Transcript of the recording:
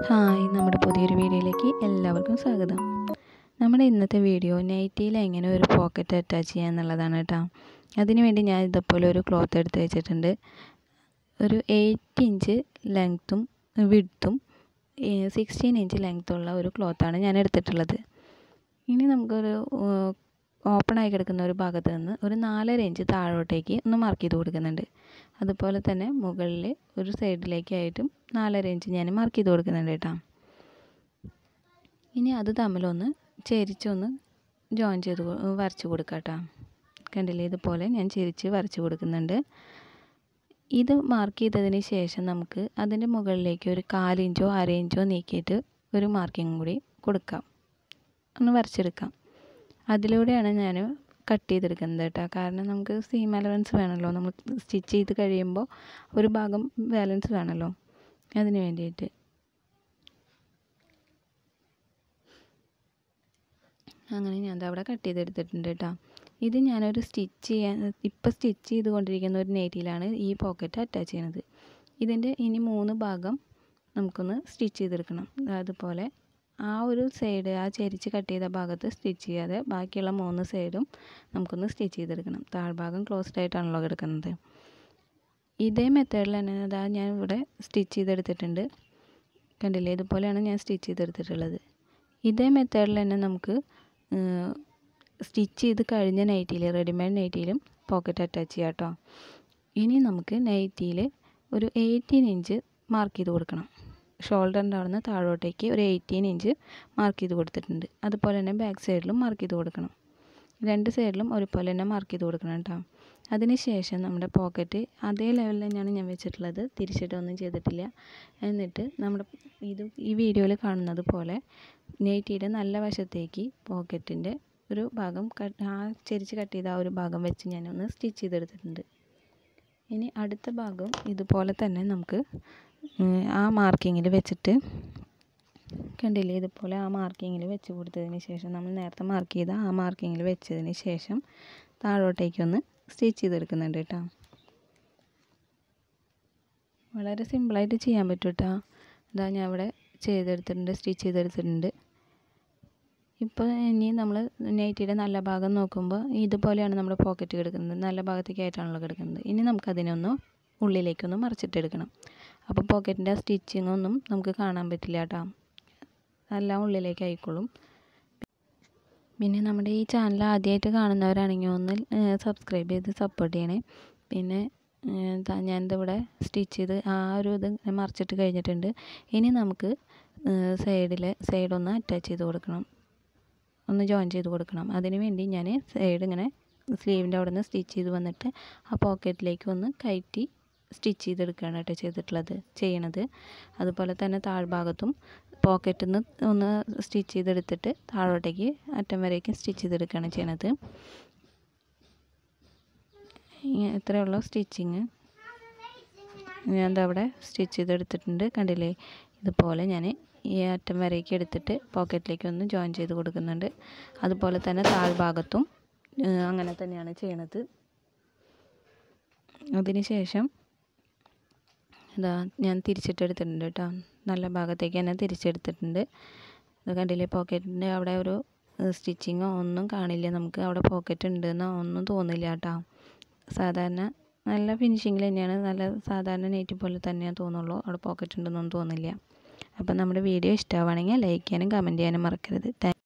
hi നമ്മുടെ പുതിയൊരു വീഡിയോയിലേക്ക് എല്ലാവർക്കും സ്വാഗതം നമ്മുടെ ഇന്നത്തെ വീഡിയോ നൈറ്റിയിൽ എങ്ങനെ ഒരു പോക്കറ്റ് അറ്റാച്ച് ചെയ്യുക എന്നുള്ളതാണ് കേട്ടോ അതിനുവേണ്ടി ഞാൻ ഇതുപോലെ ഒരു ക്ലോത്ത് എടുത്ത് വെച്ചിട്ടുണ്ട് ഒരു എയ്റ്റ് ഇഞ്ച് ലെങ്ത്തും വിഡ്ത്തും സിക്സ്റ്റീൻ ഇഞ്ച് ലെങ്ത്തുള്ള ഒരു ക്ലോത്താണ് ഞാൻ എടുത്തിട്ടുള്ളത് ഇനി നമുക്കൊരു ഓപ്പൺ ആയി കിടക്കുന്ന ഒരു ഭാഗത്ത് നിന്ന് ഒരു നാലര ഇഞ്ച് താഴോട്ടേക്ക് ഒന്ന് മാർക്ക് ചെയ്ത് കൊടുക്കുന്നുണ്ട് അതുപോലെ തന്നെ മുകളിൽ ഒരു സൈഡിലേക്കായിട്ടും നാലര ഇഞ്ച് ഞാൻ മാർക്ക് ചെയ്ത് കൊടുക്കുന്നുണ്ട് കേട്ടോ ഇനി അത് തമ്മിലൊന്ന് ചെരിച്ചൊന്ന് ജോയിൻ ചെയ്ത് വരച്ച് കൊടുക്കാം കേട്ടോ കണ്ടില്ലേ ഇതുപോലെ ഞാൻ ചെരിച്ച് വരച്ച് കൊടുക്കുന്നുണ്ട് ഇത് മാർക്ക് ചെയ്തതിന് ശേഷം നമുക്ക് അതിൻ്റെ മുകളിലേക്ക് ഒരു കാലിഞ്ചോ അര ഇഞ്ചോ നീക്കിയിട്ട് ഒരു മാർക്കിങ് കൂടി കൊടുക്കാം ഒന്ന് വരച്ചെടുക്കാം അതിലൂടെയാണ് ഞാൻ കട്ട് ചെയ്തെടുക്കുന്നത് കേട്ടോ കാരണം നമുക്ക് സീം അലവൻസ് വേണമല്ലോ നമ്മൾ സ്റ്റിച്ച് ചെയ്ത് കഴിയുമ്പോൾ ഒരു ഭാഗം ബാലൻസ് വേണമല്ലോ അതിന് വേണ്ടിയിട്ട് അങ്ങനെ ഞാൻ അവിടെ കട്ട് ചെയ്തെടുത്തിട്ടുണ്ട് കേട്ടോ ഇത് ഞാനൊരു സ്റ്റിച്ച് ചെയ്യാൻ ഇപ്പോൾ സ്റ്റിച്ച് ചെയ്തുകൊണ്ടിരിക്കുന്ന ഒരു നെറ്റിയിലാണ് ഈ പോക്കറ്റ് അറ്റാച്ച് ചെയ്യണത് ഇതിൻ്റെ ഇനി മൂന്ന് ഭാഗം നമുക്കൊന്ന് സ്റ്റിച്ച് ചെയ്തെടുക്കണം അതുപോലെ ആ ഒരു സൈഡ് ആ ചെരിച്ച് കട്ട് ചെയ്ത ഭാഗത്ത് സ്റ്റിച്ച് ചെയ്യാതെ ബാക്കിയുള്ള മൂന്ന് സൈഡും നമുക്കൊന്ന് സ്റ്റിച്ച് ചെയ്തെടുക്കണം താഴ്ഭാഗം ക്ലോസ്ഡ് ആയിട്ടാണല്ലോ കിടക്കുന്നത് ഇതേ മെത്തേഡിൽ തന്നെ അതാ ഞാൻ ഇവിടെ സ്റ്റിച്ച് ചെയ്തെടുത്തിട്ടുണ്ട് കണ്ടില്ലേ ഇതുപോലെയാണ് ഞാൻ സ്റ്റിച്ച് ചെയ്തെടുത്തിട്ടുള്ളത് ഇതേ മെത്തേഡിൽ തന്നെ നമുക്ക് സ്റ്റിച്ച് ചെയ്ത് കഴിഞ്ഞ നൈറ്റിയിൽ റെഡിമെയ്ഡ് നൈറ്റിയിലും പോക്കറ്റ് അറ്റാച്ച് ചെയ്യാം കേട്ടോ ഇനി നമുക്ക് നൈറ്റിയിൽ ഒരു എയ്റ്റീൻ ഇഞ്ച് മാർക്ക് ചെയ്ത് കൊടുക്കണം ഷോൾഡറിൻ്റെ അവിടെ നിന്ന് താഴോട്ടേക്ക് ഒരു എയ്റ്റീൻ ഇഞ്ച് മാർക്ക് ചെയ്ത് കൊടുത്തിട്ടുണ്ട് അതുപോലെ തന്നെ ബാക്ക് സൈഡിലും മാർക്ക് ചെയ്ത് കൊടുക്കണം രണ്ട് സൈഡിലും ഒരുപോലെ തന്നെ മാർക്ക് ചെയ്ത് കൊടുക്കണം കേട്ടോ അതിന് ശേഷം നമ്മുടെ പോക്കറ്റ് അതേ ലെവലിൽ തന്നെയാണ് ഞാൻ വെച്ചിട്ടുള്ളത് തിരിച്ചിട്ടൊന്നും ചെയ്തിട്ടില്ല എന്നിട്ട് നമ്മുടെ ഇത് ഈ വീഡിയോയിൽ കാണുന്നത് പോലെ നെയ്റ്റിയുടെ നല്ല വശത്തേക്ക് പോക്കറ്റിൻ്റെ ഒരു ഭാഗം ആ ചെരിച്ച് കട്ട് ചെയ്ത ആ ഒരു ഭാഗം വെച്ച് ഞാനൊന്ന് സ്റ്റിച്ച് ചെയ്തെടുത്തിട്ടുണ്ട് ഇനി അടുത്ത ഭാഗം ഇതുപോലെ തന്നെ നമുക്ക് ആ മാർക്കിങ്ങിൽ വെച്ചിട്ട് കണ്ടില്ലേ ഇതുപോലെ ആ മാർക്കിങ്ങിൽ വെച്ച് കൊടുത്തതിന് ശേഷം നമ്മൾ നേരത്തെ മാർക്ക് ചെയ്ത ആ മാർക്കിങ്ങിൽ വെച്ചതിന് ശേഷം താഴോട്ടേക്കൊന്ന് സ്റ്റിച്ച് ചെയ്തെടുക്കുന്നുണ്ട് കേട്ടോ വളരെ സിമ്പിളായിട്ട് ചെയ്യാൻ പറ്റും കേട്ടോ ഇതാ ഞാൻ ഇവിടെ ചെയ്തെടുത്തിട്ടുണ്ട് സ്റ്റിച്ച് ചെയ്തെടുത്തിട്ടുണ്ട് ഇപ്പോൾ ഇനി നമ്മൾ നൈറ്റിയുടെ നല്ല ഭാഗം നോക്കുമ്പോൾ ഇതുപോലെയാണ് നമ്മുടെ പോക്കറ്റ് കിടക്കുന്നത് നല്ല ഭാഗത്തേക്കായിട്ടാണല്ലോ കിടക്കുന്നത് ഇനി നമുക്കതിനൊന്ന് ഉള്ളിലേക്കൊന്ന് മറിച്ചിട്ടെടുക്കണം അപ്പോൾ പോക്കറ്റിൻ്റെ സ്റ്റിച്ചിങ് ഒന്നും നമുക്ക് കാണാൻ പറ്റില്ല കേട്ടോ എല്ലാം ഉള്ളിലേക്ക് ആയിക്കോളും പിന്നെ നമ്മുടെ ഈ ചാനൽ ആദ്യമായിട്ട് കാണുന്നവരാണെങ്കിൽ ഒന്ന് സബ്സ്ക്രൈബ് ചെയ്ത് സപ്പോർട്ട് ചെയ്യണേ പിന്നെ ഞാനിതിവിടെ സ്റ്റിച്ച് ചെയ്ത് ആ ഒരു ഇത് മറിച്ചിട്ട് കഴിഞ്ഞിട്ടുണ്ട് ഇനി നമുക്ക് സൈഡിൽ സൈഡൊന്ന് അറ്റാച്ച് ചെയ്ത് കൊടുക്കണം ഒന്ന് ജോയിൻ ചെയ്ത് കൊടുക്കണം അതിന് വേണ്ടി ഞാൻ സൈഡ് ഇങ്ങനെ സ്ലീവിൻ്റെ അവിടെ നിന്ന് സ്റ്റിച്ച് ചെയ്ത് വന്നിട്ട് ആ പോക്കറ്റിലേക്ക് ഒന്ന് കയറ്റി സ്റ്റിച്ച് ചെയ്തെടുക്കുകയാണ് കേട്ടോ ചെയ്തിട്ടുള്ളത് ചെയ്യണത് അതുപോലെ തന്നെ താഴ്ഭാഗത്തും പോക്കറ്റിൽ നിന്ന് ഒന്ന് സ്റ്റിച്ച് ചെയ്തെടുത്തിട്ട് താഴോട്ടേക്ക് അറ്റം വരേക്ക് സ്റ്റിച്ച് ചെയ്തെടുക്കുകയാണ് ചെയ്യണത് ഇത്രയുള്ള സ്റ്റിച്ചിങ് ഞാൻ എന്താ അവിടെ സ്റ്റിച്ച് ചെയ്തെടുത്തിട്ടുണ്ട് കണ്ടില്ലേ ഇതുപോലെ ഞാൻ ഈ അറ്റം വരേക്ക് എടുത്തിട്ട് പോക്കറ്റിലേക്ക് ഒന്ന് ജോയിൻ ചെയ്ത് കൊടുക്കുന്നുണ്ട് അതുപോലെ തന്നെ താഴ്ഭാഗത്തും അങ്ങനെ തന്നെയാണ് ചെയ്യണത് അതിന് ശേഷം ഇതാ ഞാൻ തിരിച്ചിട്ടെടുത്തിട്ടുണ്ട് കേട്ടോ നല്ല ഭാഗത്തേക്ക് തന്നെ തിരിച്ചെടുത്തിട്ടുണ്ട് ഇത് കണ്ടില്ലേ പോക്കറ്റിൻ്റെ അവിടെ ഒരു സ്റ്റിച്ചിങ്ങോ ഒന്നും കാണില്ല നമുക്ക് അവിടെ പോക്കറ്റ് ഉണ്ടെന്നോ ഒന്നും തോന്നില്ല കേട്ടോ സാധാരണ നല്ല ഫിനിഷിങ്ങിൽ തന്നെയാണ് നല്ല സാധാരണ നെറ്റ് പോലെ തന്നെയാണ് തോന്നുള്ളൂ അവിടെ പോക്കറ്റ് ഉണ്ടെന്നൊന്നും തോന്നില്ല അപ്പോൾ നമ്മുടെ വീഡിയോ ഇഷ്ടമാവുകയാണെങ്കിൽ ലൈക്ക് ചെയ്യാനും കമൻറ്റ് ചെയ്യാനും മറക്കരുത്